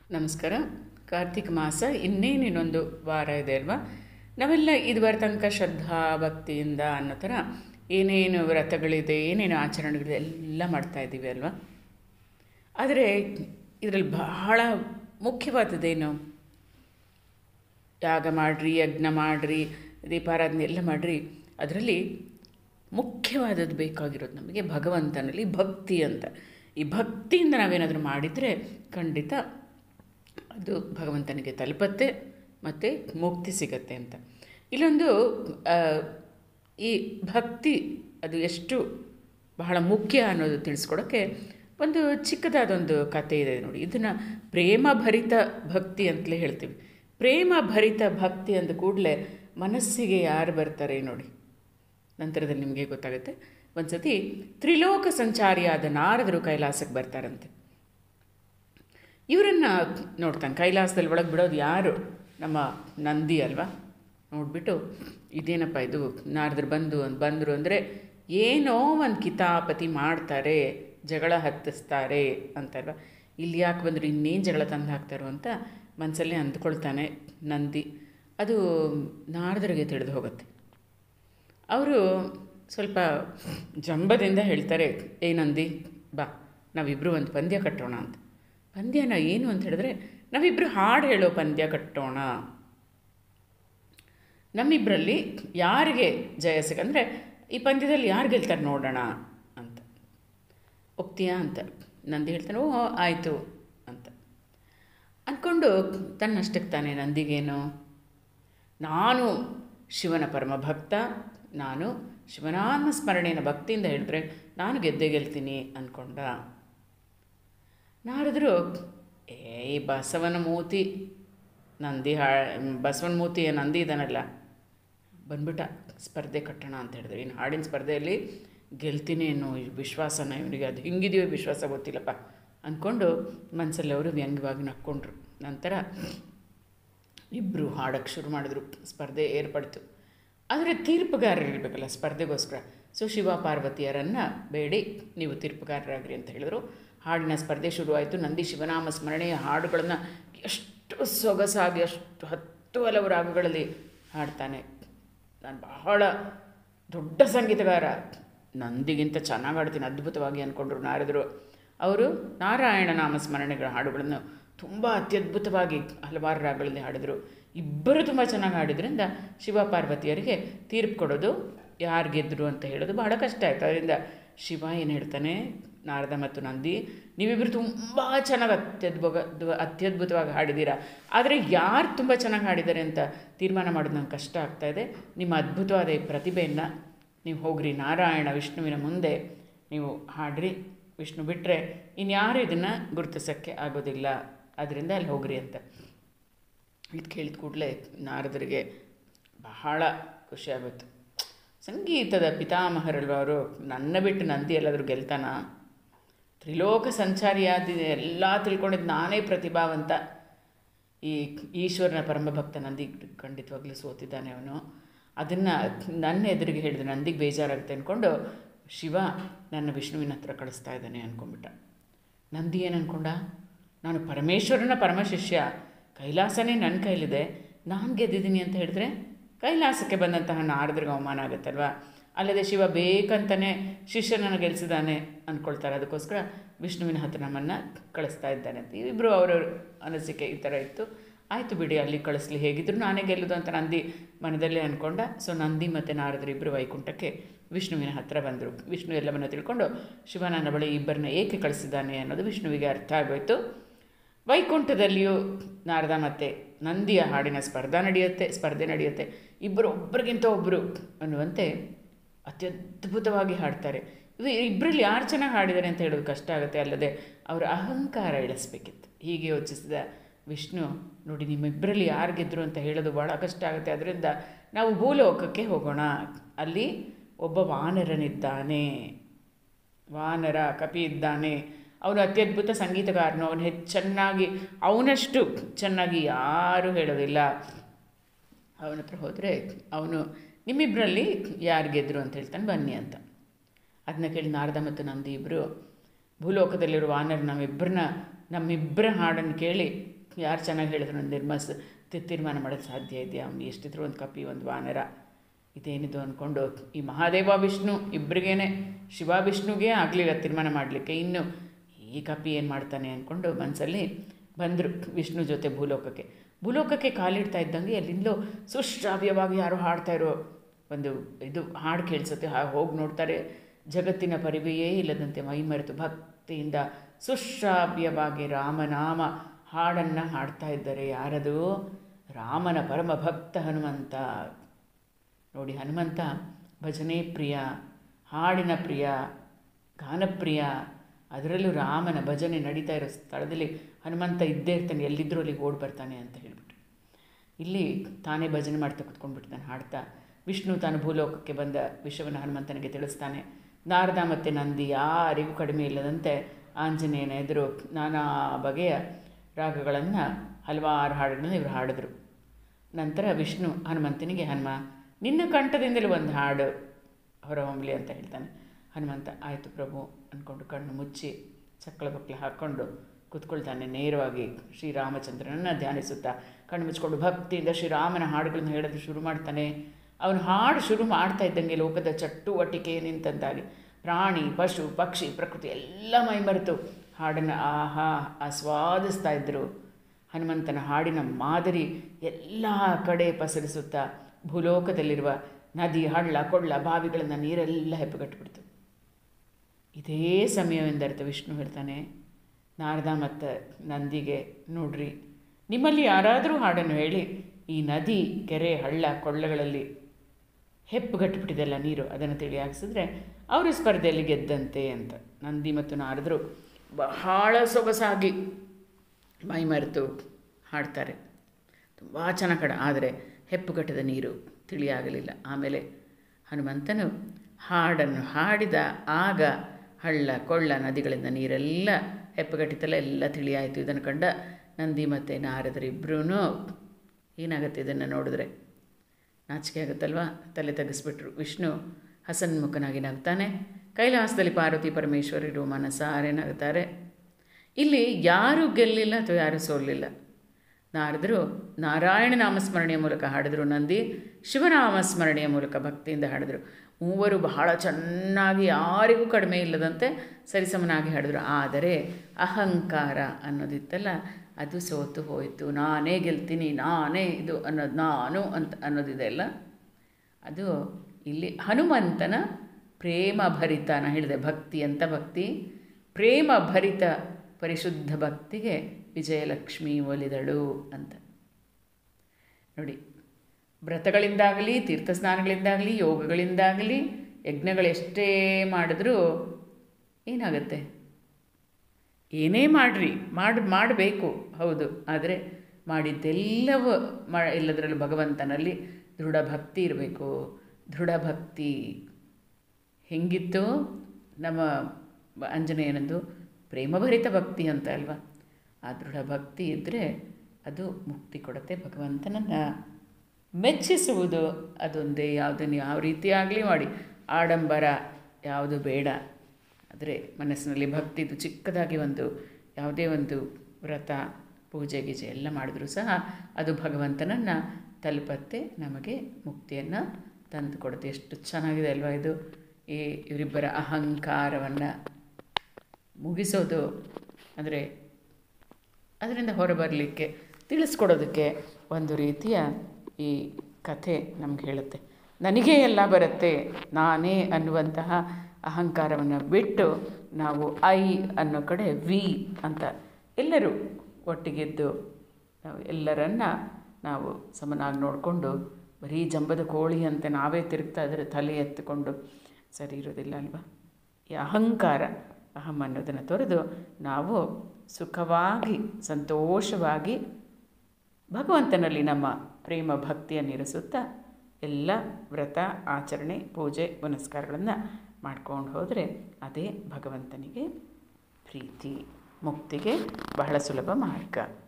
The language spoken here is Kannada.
ನಮಸ್ಕಾರ ಕಾರ್ತಿಕ ಮಾಸ ಇನ್ನೇನು ಇನ್ನೊಂದು ವಾರ ಇದೆ ಅಲ್ವಾ ನಾವೆಲ್ಲ ಇದುವರೆ ತನಕ ಶ್ರದ್ಧಾ ಭಕ್ತಿಯಿಂದ ಅನ್ನೋ ಥರ ಏನೇನು ವ್ರತಗಳಿದೆ ಏನೇನು ಆಚರಣೆಗಳಿದೆ ಎಲ್ಲ ಮಾಡ್ತಾ ಇದ್ದೀವಿ ಅಲ್ವಾ ಆದರೆ ಇದರಲ್ಲಿ ಬಹಳ ಮುಖ್ಯವಾದದ್ದೇನು ಯಾಗ ಮಾಡಿರಿ ಯಜ್ಞ ಮಾಡಿರಿ ದೀಪಾರಾಧನೆ ಎಲ್ಲ ಮಾಡಿರಿ ಅದರಲ್ಲಿ ಮುಖ್ಯವಾದದ್ದು ಬೇಕಾಗಿರೋದು ನಮಗೆ ಭಗವಂತನಲ್ಲಿ ಭಕ್ತಿ ಅಂತ ಈ ಭಕ್ತಿಯಿಂದ ನಾವೇನಾದರೂ ಮಾಡಿದರೆ ಖಂಡಿತ ಅದು ಭಗವಂತನಿಗೆ ತಲುಪತ್ತೆ ಮತ್ತು ಮುಕ್ತಿ ಸಿಗತ್ತೆ ಅಂತ ಇಲ್ಲೊಂದು ಆ, ಈ ಭಕ್ತಿ ಅದು ಎಷ್ಟು ಬಹಳ ಮುಖ್ಯ ಅನ್ನೋದು ತಿಳಿಸ್ಕೊಡೋಕ್ಕೆ ಒಂದು ಚಿಕ್ಕದಾದೊಂದು ಕಥೆ ಇದೆ ನೋಡಿ ಇದನ್ನು ಪ್ರೇಮ ಭರಿತ ಭಕ್ತಿ ಅಂತಲೇ ಹೇಳ್ತೀವಿ ಪ್ರೇಮ ಭರಿತ ಭಕ್ತಿ ಅಂದ ಕೂಡಲೇ ಮನಸ್ಸಿಗೆ ಯಾರು ಬರ್ತಾರೆ ನೋಡಿ ನಂತರದಲ್ಲಿ ನಿಮಗೆ ಗೊತ್ತಾಗುತ್ತೆ ಒಂದು ಸತಿ ತ್ರಿಲೋಕ ಸಂಚಾರಿಯಾದ ನಾರದರು ಕೈಲಾಸಕ್ಕೆ ಬರ್ತಾರಂತೆ ಇವರನ್ನು ನೋಡ್ತಾನೆ ಕೈಲಾಸದಲ್ಲಿ ಒಳಗೆ ಬಿಡೋದು ಯಾರು ನಮ್ಮ ನಂದಿ ಅಲ್ವಾ ನೋಡಿಬಿಟ್ಟು ಇದೇನಪ್ಪ ಇದು ನಾರದರು ಬಂದು ಅಂತ ಬಂದರು ಅಂದರೆ ಏನೋ ಒಂದು ಕಿತಾಪತಿ ಮಾಡ್ತಾರೆ ಜಗಳ ಹತ್ತಿಸ್ತಾರೆ ಅಂತಲ್ವ ಇಲ್ಲಿ ಯಾಕೆ ಬಂದರು ಇನ್ನೇನು ಜಗಳ ತಂದು ಹಾಕ್ತಾರೋ ಅಂತ ಮನಸ್ಸಲ್ಲೇ ಅಂದ್ಕೊಳ್ತಾನೆ ನಂದಿ ಅದು ನಾರದರಿಗೆ ತಿಳಿದು ಹೋಗುತ್ತೆ ಅವರು ಸ್ವಲ್ಪ ಜಂಬದಿಂದ ಹೇಳ್ತಾರೆ ಏ ನಂದಿ ಬಾ ನಾವಿಬ್ಬರು ಒಂದು ಪಂದ್ಯ ಕಟ್ಟೋಣ ಅಂತ ಪಂದ್ಯನ ಏನು ಅಂತ ಹೇಳಿದ್ರೆ ನಾವಿಬ್ಬರು ಹಾಡು ಹೇಳೋ ಪಂದ್ಯ ಕಟ್ಟೋಣ ನಮ್ಮಿಬ್ಬರಲ್ಲಿ ಯಾರಿಗೆ ಜಯ ಸಿಗಂದರೆ ಈ ಪಂದ್ಯದಲ್ಲಿ ಯಾರು ಗೆಲ್ತಾರೆ ನೋಡೋಣ ಅಂತ ಒಪ್ತೀಯಾ ಅಂತ ನಂದಿ ಹೇಳ್ತಾನೆ ಓ ಆಯಿತು ಅಂತ ಅಂದ್ಕೊಂಡು ತನ್ನಷ್ಟಕ್ಕೆ ತಾನೇ ನಂದಿಗೇನು ನಾನು ಶಿವನ ಪರಮ ಭಕ್ತ ನಾನು ಶಿವನಾಮ ಸ್ಮರಣೆಯನ್ನು ಭಕ್ತಿಯಿಂದ ಹೇಳಿದ್ರೆ ನಾನು ಗೆದ್ದೆ ಗೆಲ್ತೀನಿ ಅಂದ್ಕೊಂಡ ನಾರದರು ಏ ಈ ಬಸವನ ಮೂತಿ ನಂದಿ ಹಾ ಬಸವನ ಮೂತಿ ನಂದಿ ಇದ್ದಾನಲ್ಲ ಬಂದ್ಬಿಟ್ಟ ಸ್ಪರ್ಧೆ ಕಟ್ಟೋಣ ಅಂತ ಹೇಳಿದ್ರು ಇನ್ನು ಹಾಡಿನ ಸ್ಪರ್ಧೆಯಲ್ಲಿ ಗೆಲ್ತೀನಿ ಅನ್ನೋ ಈ ವಿಶ್ವಾಸನ ಇವನಿಗೆ ಅದು ಹಿಂಗಿದೆಯೋ ವಿಶ್ವಾಸ ಗೊತ್ತಿಲ್ಲಪ್ಪ ಅಂದ್ಕೊಂಡು ಮನಸ್ಸಲ್ಲಿ ಅವರು ವ್ಯಂಗ್ಯವಾಗಿ ನಕ್ಕೊಂಡ್ರು ನಂತರ ಇಬ್ಬರು ಹಾಡೋಕ್ಕೆ ಶುರು ಮಾಡಿದ್ರು ಸ್ಪರ್ಧೆ ಏರ್ಪಡ್ತು ಆದರೆ ತೀರ್ಪುಗಾರರು ಇರಬೇಕಲ್ಲ ಸ್ಪರ್ಧೆಗೋಸ್ಕರ ಸೊ ಶಿವ ಪಾರ್ವತಿಯರನ್ನು ಬೇಡಿ ನೀವು ತೀರ್ಪುಗಾರರಾಗ್ರಿ ಅಂತ ಹೇಳಿದ್ರು ಹಾಡಿನ ಸ್ಪರ್ಧೆ ಶುರುವಾಯಿತು ನಂದಿ ಶಿವನಾಮ ಸ್ಮರಣೆಯ ಹಾಡುಗಳನ್ನು ಎಷ್ಟು ಸೊಗಸಾಗಿ ಅಷ್ಟು ಹತ್ತು ಹಲವು ರಾಗಗಳಲ್ಲಿ ಹಾಡ್ತಾನೆ ನಾನು ಬಹಳ ದೊಡ್ಡ ಸಂಗೀತಗಾರ ನಂದಿಗಿಂತ ಚೆನ್ನಾಗಿ ಹಾಡ್ತೀನಿ ಅದ್ಭುತವಾಗಿ ಅಂದ್ಕೊಂಡ್ರು ನಾರದರು ಅವರು ನಾರಾಯಣ ನಾಮ ಸ್ಮರಣೆಗಳ ಹಾಡುಗಳನ್ನು ತುಂಬ ಅತ್ಯದ್ಭುತವಾಗಿ ಹಲವಾರು ರಾಗಗಳಲ್ಲಿ ಹಾಡಿದರು ಇಬ್ಬರು ತುಂಬ ಚೆನ್ನಾಗಿ ಹಾಡಿದ್ರಿಂದ ಶಿವ ಪಾರ್ವತಿಯರಿಗೆ ತೀರ್ಪು ಕೊಡೋದು ಯಾರು ಗೆದ್ದರು ಅಂತ ಹೇಳೋದು ಬಹಳ ಕಷ್ಟ ಆಯಿತು ಅದರಿಂದ ಶಿವ ಏನು ಹೇಳ್ತಾನೆ ನಾರದ ಮತ್ತು ನಂದಿ ನೀವಿಬ್ಬರು ತುಂಬ ಚೆನ್ನಾಗಿ ಅತ್ಯದ್ಭುತ ಅತ್ಯದ್ಭುತವಾಗಿ ಹಾಡಿದ್ದೀರಾ ಆದರೆ ಯಾರು ತುಂಬ ಚೆನ್ನಾಗಿ ಹಾಡಿದ್ದಾರೆ ಅಂತ ತೀರ್ಮಾನ ಮಾಡೋದು ನಂಗೆ ಕಷ್ಟ ಆಗ್ತಾಯಿದೆ ನಿಮ್ಮ ಅದ್ಭುತವಾದ ಈ ಪ್ರತಿಭೆಯನ್ನು ನೀವು ಹೋಗ್ರಿ ನಾರಾಯಣ ವಿಷ್ಣುವಿನ ಮುಂದೆ ನೀವು ಹಾಡ್ರಿ ವಿಷ್ಣು ಬಿಟ್ಟರೆ ಇನ್ಯಾರು ಇದನ್ನು ಗುರುತಿಸೋಕ್ಕೆ ಆಗೋದಿಲ್ಲ ಅದರಿಂದ ಅಲ್ಲಿ ಹೋಗ್ರಿ ಅಂತ ಇದು ಕೇಳಿದ ಕೂಡಲೇ ನಾರದರಿಗೆ ಬಹಳ ಖುಷಿಯಾಗುತ್ತೆ ಸಂಗೀತದ ಪಿತಾಮಹರಲ್ವ ಅವರು ನನ್ನ ಬಿಟ್ಟು ನಂದಿ ಎಲ್ಲಾದರೂ ಗೆಲ್ತಾನ ತ್ರಿಲೋಕ ಸಂಚಾರಿಯಾದ ಎಲ್ಲ ತಿಳ್ಕೊಂಡಿದ್ದು ನಾನೇ ಪ್ರತಿಭಾವಂತ ಈ ಈಶ್ವರನ ಪರಮಭಕ್ತ ನಂದಿ ಖಂಡಿತವಾಗ್ಲೂ ಸೋತಿದ್ದಾನೆ ಅವನು ಅದನ್ನು ನನ್ನ ಎದುರಿಗೆ ಹೇಳಿದ ನಂದಿಗೆ ಬೇಜಾರಾಗುತ್ತೆ ಅಂದ್ಕೊಂಡು ಶಿವ ನನ್ನ ವಿಷ್ಣುವಿನ ಹತ್ರ ಕಳಿಸ್ತಾ ಇದ್ದಾನೆ ಅಂದ್ಕೊಂಡ್ಬಿಟ್ಟ ನಂದಿ ಏನು ಅಂದ್ಕೊಂಡ ನಾನು ಪರಮೇಶ್ವರನ ಪರಮ ಶಿಷ್ಯ ಕೈಲಾಸನೇ ನನ್ನ ಕೈಲಿದೆ ನಾನು ಗೆದ್ದಿದ್ದೀನಿ ಅಂತ ಹೇಳಿದ್ರೆ ಕೈಲಾಸಕ್ಕೆ ಬಂದಂತಹ ನಾರದ್ರಿಗೆ ಅವಮಾನ ಆಗುತ್ತಲ್ವ ಅಲ್ಲದೆ ಶಿವ ಬೇಕಂತಲೇ ಶಿಷ್ಯನನ್ನು ಗೆಲ್ಲಿಸಿದಾನೆ ಅಂದ್ಕೊಳ್ತಾರೆ ಅದಕ್ಕೋಸ್ಕರ ವಿಷ್ಣುವಿನ ಹತ್ರ ನಮ್ಮನ್ನು ಕಳಿಸ್ತಾ ಇದ್ದಾನೆ ಅಂತ ಇಬ್ಬರು ಅವರ ಅನಿಸಿಕೆ ಈ ಥರ ಇತ್ತು ಆಯಿತು ಬಿಡಿ ಅಲ್ಲಿ ಕಳಿಸ್ಲಿ ಹೇಗಿದ್ರು ನಾನೇ ಗೆಲ್ಲೋದು ಅಂತ ನಂದಿ ಮನದಲ್ಲೇ ಅಂದ್ಕೊಂಡ ಸೊ ನಂದಿ ಮತ್ತು ನಾರದರು ಇಬ್ಬರು ವೈಕುಂಠಕ್ಕೆ ವಿಷ್ಣುವಿನ ಹತ್ರ ಬಂದರು ವಿಷ್ಣು ಎಲ್ಲವನ್ನು ತಿಳ್ಕೊಂಡು ಶಿವ ನನ್ನ ಬಳಿ ಇಬ್ಬರನ್ನ ಏಕೆ ಕಳಿಸಿದ್ದಾನೆ ಅನ್ನೋದು ವಿಷ್ಣುವಿಗೆ ಅರ್ಥ ಆಗೋಯ್ತು ವೈಕುಂಠದಲ್ಲಿಯೂ ನಾರದ ಮತ್ತು ನಂದಿಯ ಹಾಡಿನ ಸ್ಪರ್ಧಾ ನಡೆಯುತ್ತೆ ಸ್ಪರ್ಧೆ ನಡೆಯುತ್ತೆ ಇಬ್ಬರು ಒಬ್ಬರಿಗಿಂತ ಒಬ್ಬರು ಅನ್ನುವಂತೆ ಅತ್ಯದ್ಭುತವಾಗಿ ಹಾಡ್ತಾರೆ ಇವು ಇಬ್ಬರಲ್ಲಿ ಯಾರು ಚೆನ್ನಾಗಿ ಹಾಡಿದ್ದಾರೆ ಅಂತ ಹೇಳೋದು ಕಷ್ಟ ಆಗುತ್ತೆ ಅಲ್ಲದೆ ಅವರ ಅಹಂಕಾರ ಇಳಿಸ್ಬೇಕಿತ್ತು ಹೀಗೆ ಯೋಚಿಸಿದ ವಿಷ್ಣು ನೋಡಿ ನಿಮ್ಮಿಬ್ಬರಲ್ಲಿ ಯಾರು ಗೆದ್ದರು ಅಂತ ಹೇಳೋದು ಭಾಳ ಕಷ್ಟ ಆಗುತ್ತೆ ಅದರಿಂದ ನಾವು ಭೂಲೋಕಕ್ಕೆ ಹೋಗೋಣ ಅಲ್ಲಿ ಒಬ್ಬ ವಾನರನಿದ್ದಾನೆ ವಾನರ ಕಪಿ ಇದ್ದಾನೆ ಅವನು ಅತ್ಯದ್ಭುತ ಸಂಗೀತಗಾರನು ಅವನು ಹೆಚ್ಚು ಚೆನ್ನಾಗಿ ಅವನಷ್ಟು ಚೆನ್ನಾಗಿ ಯಾರೂ ಹೇಳೋದಿಲ್ಲ ಅವನ ಹತ್ರ ಹೋದರೆ ಅವನು ನಿಮ್ಮಿಬ್ಬರಲ್ಲಿ ಯಾರು ಗೆದ್ದರು ಅಂತ ಹೇಳ್ತಾನೆ ಬನ್ನಿ ಅಂತ ಅದನ್ನ ಕೇಳಿ ನಾರದ ಮತ್ತು ನಂದಿ ಇಬ್ಬರು ಭೂಲೋಕದಲ್ಲಿರುವ ವಾನರ್ ನಮ್ಮಿಬ್ಬರನ್ನ ನಮ್ಮಿಬ್ಬರ ಹಾಡನ್ನು ಕೇಳಿ ಯಾರು ಚೆನ್ನಾಗಿ ಹೇಳಿದ್ರು ನಿರ್ಮಸ್ ತಿ- ತೀರ್ಮಾನ ಮಾಡೋದು ಸಾಧ್ಯ ಇದೆಯಾ ಅವ್ನು ಎಷ್ಟಿದ್ರು ಒಂದು ಕಪಿ ಒಂದು ವಾನರ ಇದೇನಿದು ಅಂದ್ಕೊಂಡು ಈ ಮಹಾದೇವ ವಿಷ್ಣು ಇಬ್ಬರಿಗೇನೆ ಶಿವ ವಿಷ್ಣುಗೆ ಆಗಲಿಲ್ಲ ತೀರ್ಮಾನ ಮಾಡಲಿಕ್ಕೆ ಇನ್ನು ಈ ಕಪಿ ಏನು ಮಾಡ್ತಾನೆ ಅಂದ್ಕೊಂಡು ಮನಸ್ಸಲ್ಲಿ ಬಂದರು ವಿಷ್ಣು ಜೊತೆ ಭೂಲೋಕಕ್ಕೆ ಭೂಲೋಕಕ್ಕೆ ಕಾಲಿಡ್ತಾ ಇದ್ದಂಗೆ ಅಲ್ಲಿಂದಲೂ ಸುಶ್ರಾವ್ಯವಾಗಿ ಯಾರೋ ಹಾಡ್ತಾ ಇರೋ ಒಂದು ಇದು ಹಾಡು ಕೇಳಿಸುತ್ತೆ ಹೋಗಿ ನೋಡ್ತಾರೆ ಜಗತ್ತಿನ ಪರಿವೆಯೇ ಇಲ್ಲದಂತೆ ಮೈ ಮರೆತು ಭಕ್ತಿಯಿಂದ ಸುಶ್ರಾವ್ಯವಾಗಿ ರಾಮನಾಮ ಹಾಡನ್ನು ಹಾಡ್ತಾ ಇದ್ದಾರೆ ಯಾರದು ರಾಮನ ಪರಮ ಭಕ್ತ ಹನುಮಂತ ನೋಡಿ ಹನುಮಂತ ಭಜನೆ ಪ್ರಿಯ ಹಾಡಿನ ಪ್ರಿಯ ಗಾನಪ್ರಿಯ ಅದರಲ್ಲೂ ರಾಮನ ಭಜನೆ ನಡೀತಾ ಇರೋ ಸ್ಥಳದಲ್ಲಿ ಹನುಮಂತ ಇದ್ದೇ ಇರ್ತಾನೆ ಎಲ್ಲಿದ್ದರೂ ಅಲ್ಲಿಗೆ ಓಡಿ ಬರ್ತಾನೆ ಅಂತ ಹೇಳ್ಬಿಟ್ಟು ಇಲ್ಲಿ ತಾನೇ ಭಜನೆ ಮಾಡ್ತಾ ಕುತ್ಕೊಂಡ್ಬಿಡ್ತಾನೆ ಹಾಡ್ತಾ ವಿಷ್ಣು ತಾನು ಭೂಲೋಕಕ್ಕೆ ಬಂದ ವಿಷಯವನ್ನು ಹನುಮಂತನಿಗೆ ತಿಳಿಸ್ತಾನೆ ನಾರದ ಮತ್ತು ನಂದಿ ಯಾರಿಗೂ ಕಡಿಮೆ ಇಲ್ಲದಂತೆ ಆಂಜನೇಯನ ಎದುರು ನಾನಾ ಬಗೆಯ ರಾಗಗಳನ್ನು ಹಲವಾರು ಹಾಡುಗಳನ್ನು ಇವರು ಹಾಡಿದ್ರು ನಂತರ ವಿಷ್ಣು ಹನುಮಂತನಿಗೆ ಹನುಮ ನಿನ್ನ ಕಂಠದಿಂದಲೂ ಒಂದು ಹಾಡು ಹೊರಹೊಮ್ಮಲಿ ಅಂತ ಹೇಳ್ತಾನೆ ಹನುಮಂತ ಆಯಿತು ಪ್ರಭು ಅಂದ್ಕೊಂಡು ಕಣ್ಣು ಮುಚ್ಚಿ ಚಕ್ಕಳ ಬಕ್ಕಳ ಹಾಕ್ಕೊಂಡು ಕೂತ್ಕೊಳ್ತಾನೆ ನೇರವಾಗಿ ಶ್ರೀರಾಮಚಂದ್ರನನ್ನು ಧ್ಯಾನಿಸುತ್ತಾ ಕಣ್ಣು ಮುಚ್ಕೊಂಡು ಭಕ್ತಿಯಿಂದ ಶ್ರೀರಾಮನ ಹಾಡುಗಳನ್ನು ಹೇಳೋದು ಶುರು ಮಾಡ್ತಾನೆ ಅವನು ಹಾಡು ಶುರು ಮಾಡ್ತಾ ಇದ್ದಂಗೆ ಲೋಕದ ಚಟ್ಟುವಟಿಕೆ ನಿಂತಂತಾಗಿ ಪ್ರಾಣಿ ಪಶು ಪಕ್ಷಿ ಪ್ರಕೃತಿ ಎಲ್ಲ ಮೈಮರೆತು ಹಾಡನ್ನು ಆಹಾ ಆಸ್ವಾದಿಸ್ತಾ ಇದ್ದರು ಹನುಮಂತನ ಹಾಡಿನ ಮಾದರಿ ಎಲ್ಲ ಕಡೆ ಪಸರಿಸುತ್ತಾ ಭೂಲೋಕದಲ್ಲಿರುವ ನದಿ ಹಳ್ಳ ಕೊಳ್ಳ ಬಾವಿಗಳನ್ನು ನೀರೆಲ್ಲ ಹೆಪ್ಪುಗಟ್ಟಿಬಿಡ್ತು ಇದೇ ಸಮಯವೆಂದರ್ಥ ವಿಷ್ಣು ಹೇಳ್ತಾನೆ ನಾರದ ಮತ್ತು ನಂದಿಗೆ ನೋಡ್ರಿ ನಿಮ್ಮಲ್ಲಿ ಯಾರಾದರೂ ಹಾಡನ್ನು ಹೇಳಿ ಈ ನದಿ ಕೆರೆ ಹಳ್ಳ ಕೊಳ್ಳಗಳಲ್ಲಿ ಹೆಪ್ಪುಗಟ್ಟಿಬಿಟ್ಟಿದೆಲ್ಲ ನೀರು ಅದನ್ನು ತಿಳಿ ಹಾಕ್ಸಿದ್ರೆ ಅವರು ಸ್ಪರ್ಧೆಯಲ್ಲಿ ಗೆದ್ದಂತೆ ಅಂತ ನಂದಿ ಮತ್ತು ನಾರದರು ಬಹಳ ಸೊಗಸಾಗಿ ಮೈ ಮರೆತು ಹಾಡ್ತಾರೆ ತುಂಬ ಚೆನ್ನಾಗಿ ಕಡ ಆದರೆ ಹೆಪ್ಪುಗಟ್ಟದ ನೀರು ತಿಳಿಯಾಗಲಿಲ್ಲ ಆಮೇಲೆ ಹನುಮಂತನು ಹಾಡನ್ನು ಹಾಡಿದ ಆಗ ಹಳ್ಳ ಕೊಳ್ಳ ನದಿಗಳಿಂದ ನೀರೆಲ್ಲ ಹೆಪ್ಪುಗಟ್ಟಿತಲ್ಲ ಎಲ್ಲ ತಿಳಿಯಾಯಿತು ಇದನ್ನು ಕಂಡ ನಂದಿ ಮತ್ತು ನಾರದರಿಬ್ಬರೂ ಏನಾಗುತ್ತೆ ಇದನ್ನು ನೋಡಿದ್ರೆ ನಾಚಿಕೆ ಆಗುತ್ತಲ್ವಾ ತಲೆ ತಗ್ಗಿಸ್ಬಿಟ್ರು ವಿಷ್ಣು ಹಸನ್ಮುಖನಾಗಿ ನಗ್ತಾನೆ ಕೈಲಾಸದಲ್ಲಿ ಪಾರ್ವತಿ ಪರಮೇಶ್ವರರು ಮನಸಾರೆ ನಗ್ತಾರೆ ಇಲ್ಲಿ ಯಾರೂ ಗೆಲ್ಲಿಲ್ಲ ಅಥವಾ ಯಾರೂ ಸೋಲಿಲ್ಲ ನಾರದರು ನಾರಾಯಣ ನಾಮಸ್ಮರಣೆಯ ಮೂಲಕ ಹಾಡಿದರು ನಂದಿ ಶಿವನಾಮಸ್ಮರಣೆಯ ಮೂಲಕ ಭಕ್ತಿಯಿಂದ ಹಾಡಿದರು ಮೂವರು ಬಹಳ ಚೆನ್ನಾಗಿ ಯಾರಿಗೂ ಕಡಿಮೆ ಇಲ್ಲದಂತೆ ಸರಿಸಮನಾಗಿ ಹಾಡಿದರು ಆದರೆ ಅಹಂಕಾರ ಅನ್ನೋದಿತ್ತಲ್ಲ ಅದು ಸೋತು ಹೋಯಿತು ನಾನೇ ಗೆಲ್ತೀನಿ ನಾನೇ ಇದು ಅನ್ನೋದು ನಾನು ಅಂತ ಅನ್ನೋದಿದೆಯಲ್ಲ ಅದು ಇಲ್ಲಿ ಹನುಮಂತನ ಪ್ರೇಮ ಭರಿತ ನಾ ಹೇಳಿದೆ ಭಕ್ತಿ ಅಂತ ಭಕ್ತಿ ಪ್ರೇಮ ಭರಿತ ಪರಿಶುದ್ಧ ಭಕ್ತಿಗೆ ವಿಜಯಲಕ್ಷ್ಮಿ ಒಲಿದಳು ಅಂತ ನೋಡಿ ವ್ರತಗಳಿಂದಾಗಲಿ ತೀರ್ಥಸ್ನಾನಗಳಿಂದಾಗಲಿ ಯೋಗಗಳಿಂದಾಗಲಿ ಯಜ್ಞಗಳೆಷ್ಟೇ ಮಾಡಿದ್ರೂ ಏನಾಗುತ್ತೆ ಏನೇ ಮಾಡಿರಿ ಮಾಡಿ ಮಾಡಬೇಕು ಹೌದು ಆದರೆ ಮಾಡಿದ್ದೆಲ್ಲವೂ ಮಾ ಎಲ್ಲದರಲ್ಲೂ ಭಗವಂತನಲ್ಲಿ ದೃಢ ಭಕ್ತಿ ಇರಬೇಕು ದೃಢ ಭಕ್ತಿ ಹೆಂಗಿತ್ತು ನಮ್ಮ ಆಂಜನೇಯನಂದು ಪ್ರೇಮಭರಿತ ಭಕ್ತಿ ಅಂತ ಅಲ್ವಾ ಆ ದೃಢ ಭಕ್ತಿ ಇದ್ದರೆ ಅದು ಮುಕ್ತಿ ಕೊಡುತ್ತೆ ಭಗವಂತನನ್ನು ಮೆಚ್ಚಿಸುವುದು ಅದೊಂದೇ ಯಾವುದನ್ನು ಯಾವ ರೀತಿಯಾಗಲಿ ಮಾಡಿ ಆಡಂಬರ ಯಾವುದು ಬೇಡ ಆದರೆ ಮನಸ್ಸಿನಲ್ಲಿ ಭಕ್ತಿದು ಚಿಕ್ಕದಾಗಿ ಒಂದು ಯಾವುದೇ ಒಂದು ವ್ರತ ಪೂಜೆ ಗೀಜೆ ಎಲ್ಲ ಮಾಡಿದ್ರೂ ಸಹ ಅದು ಭಗವಂತನನ್ನು ತಲುಪತ್ತೆ ನಮಗೆ ಮುಕ್ತಿಯನ್ನು ತಂದು ಕೊಡುತ್ತೆ ಎಷ್ಟು ಚೆನ್ನಾಗಿದೆ ಅಲ್ವಾ ಇದು ಈ ಇವರಿಬ್ಬರ ಅಹಂಕಾರವನ್ನು ಮುಗಿಸೋದು ಅಂದರೆ ಅದರಿಂದ ಹೊರಬರಲಿಕ್ಕೆ ತಿಳಿಸ್ಕೊಡೋದಕ್ಕೆ ಒಂದು ರೀತಿಯ ಈ ಕಥೆ ನಮ್ಗೆ ಹೇಳುತ್ತೆ ನನಗೇ ಎಲ್ಲ ಬರುತ್ತೆ ನಾನೇ ಅನ್ನುವಂತಹ ಅಹಂಕಾರವನ್ನು ಬಿಟ್ಟು ನಾವು ಐ ಅನ್ನೋ ಕಡೆ ವಿ ಅಂತ ಎಲ್ಲರೂ ಒಟ್ಟಿಗೆದ್ದು ನಾವು ಎಲ್ಲರನ್ನ ನಾವು ಸಮನಾಗಿ ನೋಡಿಕೊಂಡು ಬರೀ ಜಂಬದ ಕೋಳಿ ಅಂತ ನಾವೇ ತಿರುಗ್ತಾ ಇದ್ರೆ ತಲೆ ಎತ್ತಿಕೊಂಡು ಸರಿ ಇರೋದಿಲ್ಲ ಅಲ್ವಾ ಈ ಅಹಂಕಾರ ಅಹಂ ಅನ್ನೋದನ್ನು ತೊರೆದು ನಾವು ಸುಖವಾಗಿ ಸಂತೋಷವಾಗಿ ಭಗವಂತನಲ್ಲಿ ನಮ್ಮ ಪ್ರೇಮ ಭಕ್ತಿಯನ್ನು ಇರಿಸುತ್ತಾ ಎಲ್ಲ ವ್ರತ ಆಚರಣೆ ಪೂಜೆ ಪುನಸ್ಕಾರಗಳನ್ನು ಮಾಡ್ಕೊಂಡು ಹೋದರೆ ಅದೇ ಭಗವಂತನಿಗೆ ಪ್ರೀತಿ ಮುಕ್ತಿಗೆ ಬಹಳ ಸುಲಭ ಮಾರ್ಗ